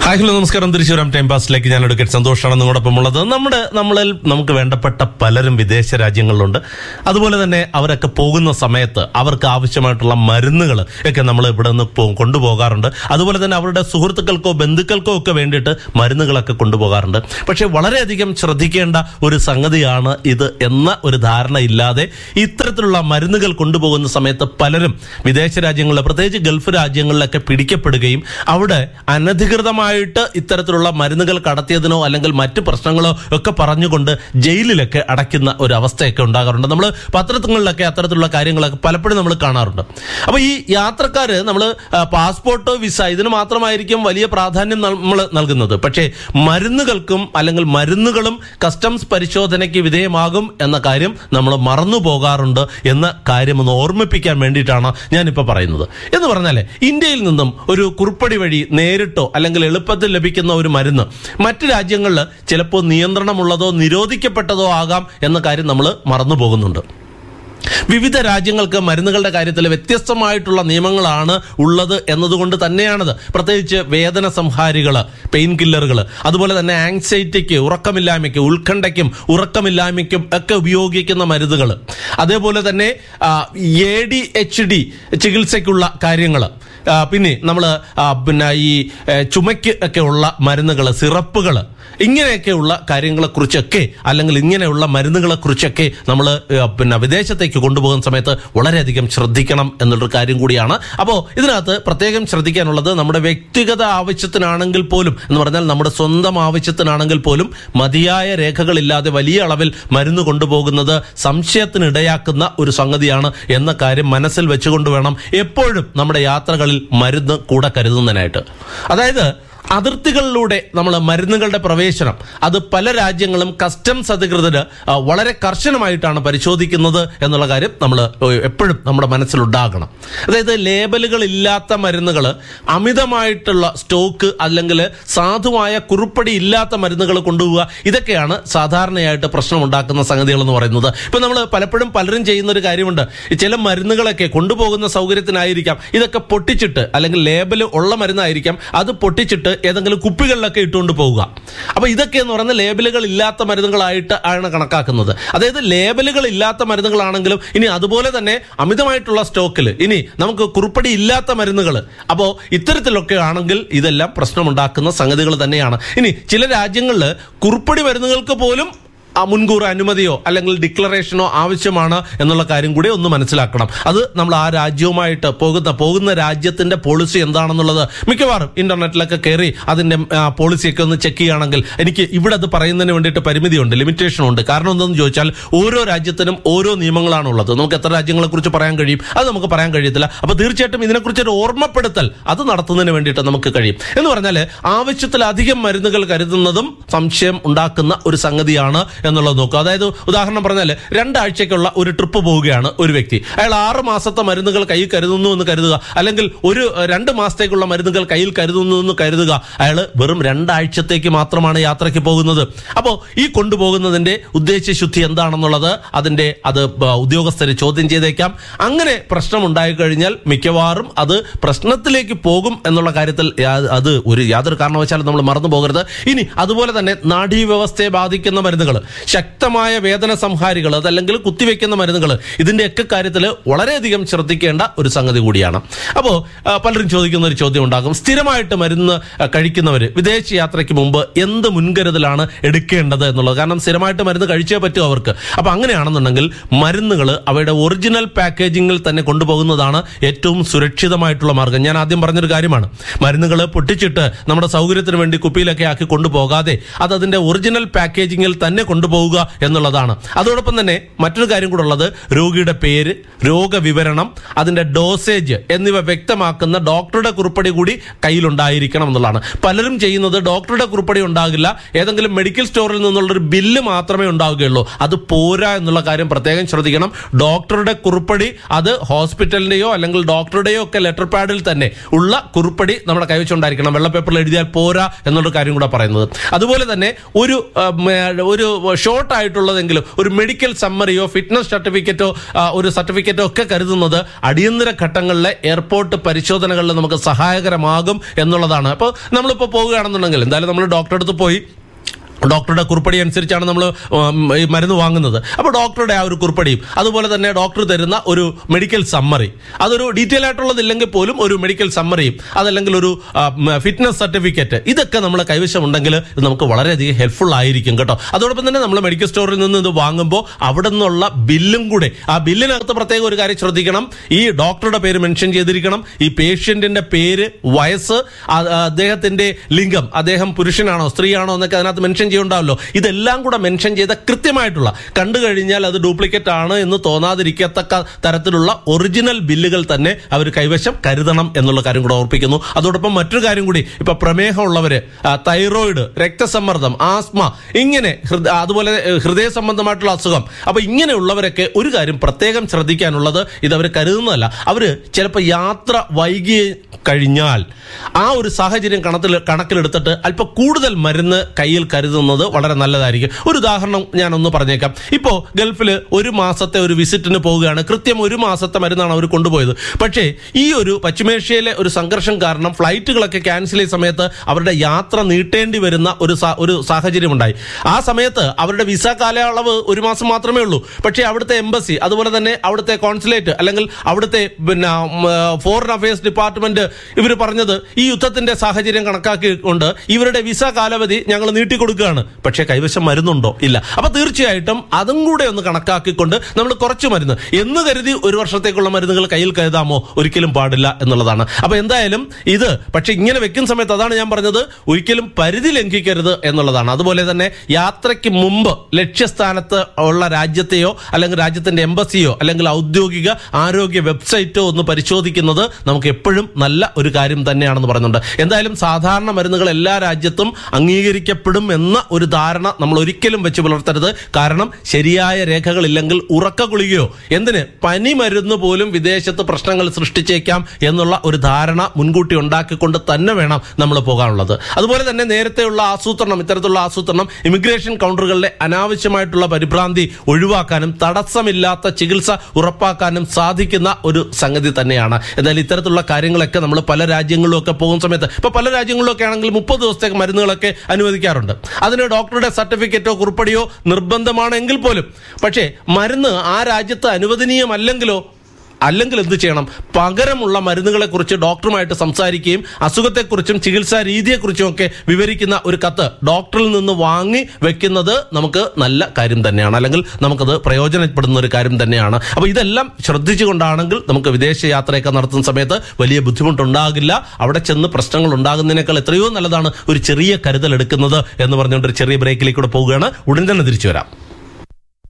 hi hello നമസ്കാരം തിരിച്ചുവരാം time പാസിലേക്ക് ഞാൻ എടുക്കട്ടെ സന്തോഷമാണ് നിങ്ങളോടൊപ്പം ഉള്ളത് നമ്മുടെ നമ്മളിൽ നമുക്ക് വേണ്ടപ്പെട്ട പലരും വിദേശ രാജ്യങ്ങളിലുണ്ട് അതുപോലെ തന്നെ അവരൊക്കെ പോകുന്ന സമയത്ത് അവർക്ക് ആവശ്യമായിട്ടുള്ള മരുന്നുകൾ ഒക്കെ നമ്മൾ ഇവിടെ നിന്ന് പോ- കൊണ്ടുപോകാറുണ്ട് അതുപോലെ തന്നെ അവരുടെ സുഹൃത്തുക്കൾക്കോ ബന്ധുക്കൾക്കോ ഒക്കെ വേണ്ടിയിട്ട് മരുന്നുകളൊക്കെ കൊണ്ടുപോകാറുണ്ട് പക്ഷേ വളരെയധികം ശ്രദ്ധിക്കേണ്ട ഒരു സംഗതിയാണ് ഇത് എന്ന ഒരു ധാരണ ഇല്ലാതെ ഇത്തരത്തിലുള്ള മരുന്നുകൾ കൊണ്ടുപോകുന്ന സമയത്ത് പലരും വിദേശ രാജ്യങ്ങളിൽ പ്രത്യേകിച്ച് ഗൾഫ് രാജ്യങ്ങളിലൊക്കെ പിടിക്കപ്പെടുകയും അവിടെ അനധികൃതമായിട്ട് ഇത്തരത്തിലുള്ള മരുന്നുകൾ കടത്തിയതിനോ അല്ലെങ്കിൽ മറ്റു പ്രശ്നങ്ങളോ ഒക്കെ പറഞ്ഞുകൊണ്ട് ജയിലിലൊക്കെ അടയ്ക്കുന്ന ഒരു അവസ്ഥയൊക്കെ ഉണ്ടാകാറുണ്ട് നമ്മൾ പത്രങ്ങളിലൊക്കെ അത്തരത്തിലുള്ള കാര്യങ്ങളൊക്കെ പലപ്പോഴും നമ്മൾ കാണാറുണ്ട് അപ്പോൾ ഈ യാത്രക്കാര് നമ്മൾ പാസ്പോർട്ട് വിസ ഇതിന് മാത്രമായിരിക്കും വലിയ പ്രാധാന്യം നമ്മൾ നൽകുന്നത് പക്ഷേ മരുന്നുകൾക്കും അല്ലെങ്കിൽ മരുന്നുകളും കസ്റ്റംസ് പരിശോധനയ്ക്ക് വിധേയമാകും എന്ന കാര്യം നമ്മൾ മറന്നു പോകാറുണ്ട് എന്ന കാര്യം ഒന്ന് ഓർമ്മിപ്പിക്കാൻ വേണ്ടിയിട്ടാണ് ഞാനിപ്പോൾ പറയുന്നത് എന്ന് പറഞ്ഞാൽ ഇന്ത്യയിൽ നിന്നും ഒരു കുറിപ്പടി വഴി നേരിട്ടോ അല്ലെങ്കിൽ എളുപ്പത്തിൽ ലഭിക്കുന്ന ഒരു മരുന്ന് മറ്റ് രാജ്യങ്ങളിൽ ചിലപ്പോൾ നിയന്ത്രണമുള്ളതോ നിരോധിക്കപ്പെട്ടതോ ആകാം എന്ന കാര്യം നമ്മൾ മറന്നു പോകുന്നുണ്ട് വിവിധ രാജ്യങ്ങൾക്ക് മരുന്നുകളുടെ കാര്യത്തിൽ വ്യത്യസ്തമായിട്ടുള്ള നിയമങ്ങളാണ് ഉള്ളത് എന്നതുകൊണ്ട് തന്നെയാണത് പ്രത്യേകിച്ച് വേദന സംഹാരികൾ പെയിൻ കില്ലറുകൾ അതുപോലെ തന്നെ ആങ്സൈറ്റിക്ക് ഉറക്കമില്ലായ്മയ്ക്ക് ഉത്കണ്ഠയ്ക്കും ഉറക്കമില്ലായ്മയ്ക്കും ഒക്കെ ഉപയോഗിക്കുന്ന മരുന്നുകൾ അതേപോലെ തന്നെ എ ഡി എച്ച് ഡി ചികിത്സയ്ക്കുള്ള കാര്യങ്ങൾ പിന്നെ നമ്മൾ പിന്നെ ഈ ഏ, ചുമയ്ക്ക് ഒക്കെ ഉള്ള മരുന്നുകൾ സിറപ്പുകൾ ഇങ്ങനെയൊക്കെയുള്ള കാര്യങ്ങളെക്കുറിച്ചൊക്കെ അല്ലെങ്കിൽ ഇങ്ങനെയുള്ള മരുന്നുകളെക്കുറിച്ചൊക്കെ നമ്മൾ പിന്നെ വിദേശത്തേക്ക് കൊണ്ടുപോകുന്ന സമയത്ത് വളരെയധികം ശ്രദ്ധിക്കണം എന്നുള്ളൊരു കാര്യം കൂടിയാണ് അപ്പോൾ ഇതിനകത്ത് പ്രത്യേകം ശ്രദ്ധിക്കാനുള്ളത് നമ്മുടെ വ്യക്തിഗത ആവശ്യത്തിനാണെങ്കിൽ പോലും എന്ന് പറഞ്ഞാൽ നമ്മുടെ സ്വന്തം ആവശ്യത്തിനാണെങ്കിൽ പോലും മതിയായ രേഖകളില്ലാതെ വലിയ അളവിൽ മരുന്ന് കൊണ്ടുപോകുന്നത് സംശയത്തിനിടയാക്കുന്ന ഒരു സംഗതിയാണ് എന്ന കാര്യം മനസ്സിൽ വെച്ചുകൊണ്ട് വേണം എപ്പോഴും നമ്മുടെ യാത്രകളിൽ മരുന്ന് കൂടെ കരുതുന്നതിനായിട്ട് അതായത് അതിർത്തികളിലൂടെ നമ്മൾ മരുന്നുകളുടെ പ്രവേശനം അത് പല രാജ്യങ്ങളും കസ്റ്റംസ് അധികൃതർ ആ, വളരെ കർശനമായിട്ടാണ് പരിശോധിക്കുന്നത് എന്നുള്ള കാര്യം നമ്മൾ എപ്പോഴും നമ്മുടെ മനസ്സിലുണ്ടാകണം അതായത് ലേബലുകൾ ഇല്ലാത്ത മരുന്നുകൾ അമിതമായിട്ടുള്ള സ്റ്റോക്ക് അല്ലെങ്കിൽ സാധുവായ കുറിപ്പടി ഇല്ലാത്ത മരുന്നുകൾ കൊണ്ടുപോവുക ഇതൊക്കെയാണ് സാധാരണയായിട്ട് പ്രശ്നമുണ്ടാക്കുന്ന സംഗതികൾ എന്ന് പറയുന്നത് ഇപ്പൊ നമ്മൾ പലപ്പോഴും പലരും ചെയ്യുന്ന ഒരു കാര്യമുണ്ട് ഈ ചില മരുന്നുകളൊക്കെ കൊണ്ടുപോകുന്ന സൗകര്യത്തിനായിരിക്കാം ഇതൊക്കെ പൊട്ടിച്ചിട്ട് അല്ലെങ്കിൽ ലേബൽ ഉള്ള മരുന്നായിരിക്കാം അത് പൊട്ടിച്ചിട്ട് ഏതെങ്കിലും കുപ്പികളിലൊക്കെ ഇട്ടുകൊണ്ട് പോവുക അപ്പൊ ഇതൊക്കെ എന്ന് പറയുന്നത് ലേബലുകൾ ഇല്ലാത്ത മരുന്നുകളായിട്ട് ആണ് കണക്കാക്കുന്നത് അതായത് ലേബലുകൾ ഇല്ലാത്ത മരുന്നുകളാണെങ്കിലും ഇനി അതുപോലെ തന്നെ അമിതമായിട്ടുള്ള സ്റ്റോക്കിൽ ഇനി നമുക്ക് കുറിപ്പടി ഇല്ലാത്ത മരുന്നുകൾ അപ്പോൾ ഇത്തരത്തിലൊക്കെ ആണെങ്കിൽ ഇതെല്ലാം പ്രശ്നമുണ്ടാക്കുന്ന സംഗതികൾ തന്നെയാണ് ഇനി ചില രാജ്യങ്ങളിൽ കുറിപ്പടി മരുന്നുകൾക്ക് പോലും ആ മുൻകൂർ അനുമതിയോ അല്ലെങ്കിൽ ഡിക്ലറേഷനോ ആവശ്യമാണ് എന്നുള്ള കാര്യം കൂടി ഒന്ന് മനസ്സിലാക്കണം അത് നമ്മൾ ആ രാജ്യവുമായിട്ട് പോകുന്ന പോകുന്ന രാജ്യത്തിന്റെ പോളിസി എന്താണെന്നുള്ളത് മിക്കവാറും ഇന്റർനെറ്റിലൊക്കെ കയറി അതിന്റെ ആ, പോളിസിയൊക്കെ ഒന്ന് ചെക്ക് ചെയ്യുകയാണെങ്കിൽ എനിക്ക് ഇവിടെ അത് പറയുന്നതിന് വേണ്ടിയിട്ട് പരിമിതിയുണ്ട് ലിമിറ്റേഷൻ ഉണ്ട് കാരണം എന്തെന്ന് ചോദിച്ചാൽ ഓരോ രാജ്യത്തിനും ഓരോ നിയമങ്ങളാണ് ഉള്ളത് നമുക്ക് എത്ര രാജ്യങ്ങളെ കുറിച്ച് പറയാൻ കഴിയും അത് നമുക്ക് പറയാൻ കഴിയത്തില്ല അപ്പൊ തീർച്ചയായിട്ടും ഇതിനെക്കുറിച്ച് ഒരു ഓർമ്മപ്പെടുത്തൽ അത് നടത്തുന്നതിന് വേണ്ടിയിട്ട് നമുക്ക് കഴിയും എന്ന് പറഞ്ഞാൽ ആവശ്യത്തിലധികം മരുന്നുകൾ കരുതുന്നതും സംശയം ഉണ്ടാക്കുന്ന ഒരു സംഗതിയാണ് എന്നുള്ളത് നോക്കുക അതായത് ഉദാഹരണം പറഞ്ഞാൽ രണ്ടാഴ്ചയ്ക്കുള്ള ഒരു ട്രിപ്പ് പോവുകയാണ് ഒരു വ്യക്തി അയാൾ ആറ് മാസത്തെ മരുന്നുകൾ കയ്യിൽ കരുതുന്നു എന്ന് കരുതുക അല്ലെങ്കിൽ ഒരു ഏഹ്, രണ്ട് മാസത്തേക്കുള്ള മരുന്നുകൾ കയ്യിൽ കരുതുന്നു എന്ന് കരുതുക അയാൾ വെറും രണ്ടാഴ്ചത്തേക്ക് മാത്രമാണ് യാത്രയ്ക്ക് പോകുന്നത് അപ്പോൾ ഈ കൊണ്ടുപോകുന്നതിന്റെ ഉദ്ദേശശുദ്ധി എന്താണെന്നുള്ളത് അതിന്റെ അത് ബ- ഉദ്യോഗസ്ഥരെ ചോദ്യം ചെയ്തേക്കാം അങ്ങനെ പ്രശ്നം ഉണ്ടായി കഴിഞ്ഞാൽ മിക്കവാറും അത് പ്രശ്നത്തിലേക്ക് പോകും എന്നുള്ള കാര്യത്തിൽ യാ- അത് ഒരു യാതൊരു കാരണവശാലും നമ്മൾ മറന്നു പോകരുത് ഇനി അതുപോലെ തന്നെ നാഡീവ്യവസ്ഥയെ ബാധിക്കുന്ന മരുന്നുകൾ ശക്തമായ വേദന സംഹാരികൾ അതല്ലെങ്കിൽ കുത്തിവെക്കുന്ന മരുന്നുകൾ ഇതിന്റെയൊക്കെ കാര്യത്തിൽ വളരെയധികം ശ്രദ്ധിക്കേണ്ട ഒരു സംഗതി കൂടിയാണ് അപ്പോൾ പലരും ചോദിക്കുന്ന ഒരു ചോദ്യം ഉണ്ടാകും സ്ഥിരമായിട്ട് മരുന്ന് ആ, കഴിക്കുന്നവര് വിദേശ യാത്രയ്ക്ക് മുമ്പ് എന്ത് മുൻകരുതലാണ് എടുക്കേണ്ടത് എന്നുള്ളത് കാരണം സ്ഥിരമായിട്ട് മരുന്ന് കഴിച്ചേ പറ്റൂ അവർക്ക് അപ്പൊ അങ്ങനെയാണെന്നുണ്ടെങ്കിൽ മരുന്നുകൾ അവയുടെ ഒറിജിനൽ പാക്കേജിങ്ങിൽ തന്നെ കൊണ്ടുപോകുന്നതാണ് ഏറ്റവും സുരക്ഷിതമായിട്ടുള്ള മാർഗം ഞാൻ ആദ്യം പറഞ്ഞൊരു കാര്യമാണ് മരുന്നുകൾ പൊട്ടിച്ചിട്ട് നമ്മുടെ സൗകര്യത്തിന് വേണ്ടി കുപ്പിയിലൊക്കെ ആക്കി കൊണ്ടുപോകാതെ അത് അതിന്റെ ഒറിജിനൽ പാക്കേജിങ്ങിൽ തന്നെ കൊണ്ടുപോകുക എന്നുള്ളതാണ് അതോടൊപ്പം തന്നെ മറ്റൊരു കാര്യം കൂടെ ഉള്ളത് രോഗിയുടെ പേര് രോഗവിവരണം അതിന്റെ ഡോസേജ് എന്നിവ വ്യക്തമാക്കുന്ന ഡോക്ടറുടെ കുറിപ്പടി കൂടി കയ്യിലുണ്ടായിരിക്കണം എന്നുള്ളതാണ് പലരും ചെയ്യുന്നത് ഡോക്ടറുടെ കുറിപ്പടി ഉണ്ടാകില്ല ഏതെങ്കിലും മെഡിക്കൽ സ്റ്റോറിൽ നിന്നുള്ളൊരു ബില്ല് മാത്രമേ ഉണ്ടാവുകയുള്ളൂ അത് പോരാ എന്നുള്ള കാര്യം പ്രത്യേകം ശ്രദ്ധിക്കണം ഡോക്ടറുടെ കുറിപ്പടി അത് ഹോസ്പിറ്റലിന്റെയോ അല്ലെങ്കിൽ ഡോക്ടറുടെയോ ഒക്കെ ലെറ്റർ പാഡിൽ തന്നെ ഉള്ള കുറിപ്പടി നമ്മുടെ കൈവച്ചുണ്ടായിരിക്കണം വെള്ള പേപ്പറിൽ എഴുതിയാൽ പോരാ എന്നുള്ള കാര്യം കൂടെ പറയുന്നത് അതുപോലെ തന്നെ ഒരു ആ, മ, ഒരു ഷോർട്ട് ആയിട്ടുള്ളതെങ്കിലും ഒരു മെഡിക്കൽ സമ്മറിയോ ഫിറ്റ്നസ് സർട്ടിഫിക്കറ്റോ ഒരു സർട്ടിഫിക്കറ്റോ ഒക്കെ കരുതുന്നത് അടിയന്തര ഘട്ടങ്ങളിലെ എയർപോർട്ട് പരിശോധനകളിൽ നമുക്ക് സഹായകരമാകും എന്നുള്ളതാണ് അപ്പോൾ നമ്മളിപ്പോൾ പോവുകയാണെന്നുണ്ടെങ്കിൽ എന്തായാലും നമ്മൾ ഡോക്ടറെ അടുത്ത് പോയി ഡോക്ടറുടെ കുറിപ്പടി അനുസരിച്ചാണ് നമ്മൾ ഈ മരുന്ന് വാങ്ങുന്നത് അപ്പോൾ ഡോക്ടറുടെ ആ ഒരു കുറിപ്പടിയും അതുപോലെ തന്നെ ഡോക്ടർ തരുന്ന ഒരു മെഡിക്കൽ സമ്മറി അതൊരു ഡീറ്റെയിൽ ആയിട്ടുള്ളതില്ലെങ്കിൽ പോലും ഒരു മെഡിക്കൽ സമ്മറിയും അതല്ലെങ്കിൽ ഒരു ഫിറ്റ്നസ് സർട്ടിഫിക്കറ്റ് ഇതൊക്കെ നമ്മൾ കൈവശമുണ്ടെങ്കിൽ ഇത് നമുക്ക് വളരെയധികം ഹെൽപ്ഫുൾ ആയിരിക്കും കേട്ടോ അതോടൊപ്പം തന്നെ നമ്മൾ മെഡിക്കൽ സ്റ്റോറിൽ നിന്ന് ഇത് വാങ്ങുമ്പോൾ അവിടെ നിന്നുള്ള ബില്ലും കൂടെ ആ ബില്ലിനകത്ത് പ്രത്യേക ഒരു കാര്യം ശ്രദ്ധിക്കണം ഈ ഡോക്ടറുടെ പേര് മെൻഷൻ ചെയ്തിരിക്കണം ഈ പേഷ്യന്റിന്റെ പേര് വയസ്സ് ആ- ആ അദ്ദേഹത്തിന്റെ ലിംഗം അദ്ദേഹം പുരുഷനാണോ സ്ത്രീയാണോ എന്നൊക്കെ അതിനകത്ത് മെൻഷൻ ചെയ്യുണ്ടാവല്ലോ ഇതെല്ലാം കൂടെ മെൻഷൻ ചെയ്ത കൃത്യമായിട്ടുള്ള കണ്ടു കഴിഞ്ഞാൽ അത് ഡ്യൂപ്ലിക്കേറ്റ് ആണ് എന്ന് തോന്നാതിരിക്കത്തക്ക തരത്തിലുള്ള ഒറിജിനൽ ബില്ലുകൾ തന്നെ അവർ കൈവശം കരുതണം എന്നുള്ള കാര്യം കൂടെ ഓർപ്പിക്കുന്നു അതോടൊപ്പം മറ്റൊരു കാര്യം കൂടി ഇപ്പൊ പ്രമേഹമുള്ളവര് ആ, തൈറോയിഡ് രക്തസമ്മർദ്ദം ആസ്മ ഇങ്ങനെ ഹൃദ- അതുപോലെ ഏഹ്, ഹൃദയ സംബന്ധമായിട്ടുള്ള അസുഖം അപ്പൊ ഇങ്ങനെയുള്ളവരൊക്കെ ഒരു കാര്യം പ്രത്യേകം ശ്രദ്ധിക്കാനുള്ളത് ഇത് അവർ കരുതുന്നതല്ല അവര് ചിലപ്പോൾ യാത്ര വൈകി കഴിഞ്ഞാൽ ആ ഒരു സാഹചര്യം കണത്തിൽ കണക്കിലെടുത്തിട്ട് അല്പം കൂടുതൽ മരുന്ന് കയ്യിൽ കരുതുന്നത് വളരെ നല്ലതായിരിക്കും ഒരു ഉദാഹരണം ഞാൻ ഒന്ന് പറഞ്ഞേക്കാം ഇപ്പോ ഗൾഫിൽ ഒരു മാസത്തെ ഒരു വിസിറ്റിന് പോവുകയാണ് കൃത്യം ഒരു മാസത്തെ മരുന്നാണ് അവർ കൊണ്ടുപോയത് പക്ഷേ ഈ ഒരു പശ്ചിമേഷ്യയിലെ ഒരു സംഘർഷം കാരണം ഫ്ലൈറ്റുകളൊക്കെ ക്യാൻസൽ ചെയ്ത സമയത്ത് അവരുടെ യാത്ര നീട്ടേണ്ടി വരുന്ന ഒരു സാ- ഒരു സാഹചര്യം ഉണ്ടായി ആ സമയത്ത് അവരുടെ വിസ കാലയളവ് ഒരു മാസം മാത്രമേ ഉള്ളൂ പക്ഷേ അവിടുത്തെ എംബസി അതുപോലെ തന്നെ അവിടുത്തെ കോൺസുലേറ്റ് അല്ലെങ്കിൽ അവിടുത്തെ പിന്നെ ഫോറിൻ അഫയേഴ്സ് ഡിപ്പാർട്ട്മെന്റ് ഇവർ പറഞ്ഞത് ഈ യുദ്ധത്തിന്റെ സാഹചര്യം കണക്കാക്കിക്കൊണ്ട് ഇവരുടെ വിസ കാലാവധി ഞങ്ങൾ നീട്ടിക്കൊടുക്കുകയാണ് പക്ഷേ കൈവശം മരുന്നുണ്ടോ ഇല്ല അപ്പൊ തീർച്ചയായിട്ടും അതും കൂടെ ഒന്ന് കണക്കാക്കിക്കൊണ്ട് നമ്മൾ കുറച്ച് മരുന്ന് എന്ന് കരുതി ഒരു വർഷത്തേക്കുള്ള മരുന്നുകൾ കയ്യിൽ കരുതാമോ ഒരിക്കലും പാടില്ല എന്നുള്ളതാണ് അപ്പൊ എന്തായാലും ഇത് പക്ഷെ ഇങ്ങനെ വെക്കുന്ന സമയത്ത് അതാണ് ഞാൻ പറഞ്ഞത് ഒരിക്കലും പരിധി ലംഘിക്കരുത് എന്നുള്ളതാണ് അതുപോലെ തന്നെ യാത്രയ്ക്ക് മുമ്പ് ലക്ഷ്യസ്ഥാനത്ത് ഉള്ള രാജ്യത്തെയോ അല്ലെങ്കിൽ രാജ്യത്തിന്റെ എംബസിയോ അല്ലെങ്കിൽ ഔദ്യോഗിക ആരോഗ്യ വെബ്സൈറ്റോ ഒന്ന് പരിശോധിക്കുന്നത് നമുക്ക് എപ്പോഴും നല്ല ഒരു കാര്യം തന്നെയാണെന്ന് പറയുന്നുണ്ട് എന്തായാലും സാധാരണ മരുന്നുകൾ എല്ലാ രാജ്യത്തും അംഗീകരിക്കപ്പെടും എന്ന ഒരു ധാരണ നമ്മൾ ഒരിക്കലും വെച്ച് പുലർത്തരുത് കാരണം ശരിയായ രേഖകളില്ലെങ്കിൽ ഉറക്ക ഗുളികയോ എന്തിന് പനി മരുന്ന് പോലും വിദേശത്ത് പ്രശ്നങ്ങൾ സൃഷ്ടിച്ചേക്കാം എന്നുള്ള ഒരു ധാരണ മുൻകൂട്ടി ഉണ്ടാക്കിക്കൊണ്ട് തന്നെ വേണം നമ്മൾ പോകാനുള്ളത് അതുപോലെ തന്നെ നേരത്തെയുള്ള ആസൂത്രണം ഇത്തരത്തിലുള്ള ആസൂത്രണം ഇമിഗ്രേഷൻ കൗണ്ടറുകളിലെ അനാവശ്യമായിട്ടുള്ള പരിഭ്രാന്തി ഒഴിവാക്കാനും തടസ്സമില്ലാത്ത ചികിത്സ ഉറപ്പാക്കാനും സാധിക്കുന്ന ഒരു സംഗതി തന്നെയാണ് എന്നാൽ ഇത്തരത്തിലുള്ള കാര്യങ്ങളൊക്കെ നമ്മൾ പല രാജ്യങ്ങളിലും ഒക്കെ പോകുന്ന സമയത്ത് ഇപ്പൊ പല രാജ്യങ്ങളിലൊക്കെ ആണെങ്കിൽ മുപ്പത് ദിവസത്തേക്ക് മരുന്നുകളൊക്കെ അനുവദിക്കാറുണ്ട് അതിന് ഡോക്ടറുടെ സർട്ടിഫിക്കറ്റോ കുറിപ്പടിയോ നിർബന്ധമാണെങ്കിൽ പോലും പക്ഷേ മരുന്ന് ആ രാജ്യത്ത് അനുവദനീയമല്ലെങ്കിലോ അല്ലെങ്കിൽ എന്ത് ചെയ്യണം പകരമുള്ള മരുന്നുകളെ കുറിച്ച് ഡോക്ടറുമായിട്ട് സംസാരിക്കുകയും അസുഖത്തെക്കുറിച്ചും ചികിത്സാ രീതിയെക്കുറിച്ചും ഒക്കെ വിവരിക്കുന്ന ഒരു കത്ത് ഡോക്ടറിൽ നിന്ന് വാങ്ങി വെക്കുന്നത് നമുക്ക് നല്ല കാര്യം തന്നെയാണ് അല്ലെങ്കിൽ നമുക്കത് പ്രയോജനപ്പെടുന്ന ഒരു കാര്യം തന്നെയാണ് അപ്പോൾ ഇതെല്ലാം ശ്രദ്ധിച്ചുകൊണ്ടാണെങ്കിൽ നമുക്ക് വിദേശ യാത്രയൊക്കെ നടത്തുന്ന സമയത്ത് വലിയ ബുദ്ധിമുട്ടുണ്ടാകില്ല അവിടെ ചെന്ന് പ്രശ്നങ്ങൾ ഉണ്ടാകുന്നതിനേക്കാൾ എത്രയോ നല്ലതാണ് ഒരു ചെറിയ കരുതൽ എടുക്കുന്നത് എന്ന് പറഞ്ഞുകൊണ്ട് ഒരു ചെറിയ ബ്രേക്കിലേക്ക് കൂടെ പോവുകയാണ് ഉടൻ തന്നെ തിരിച്ചു വരാം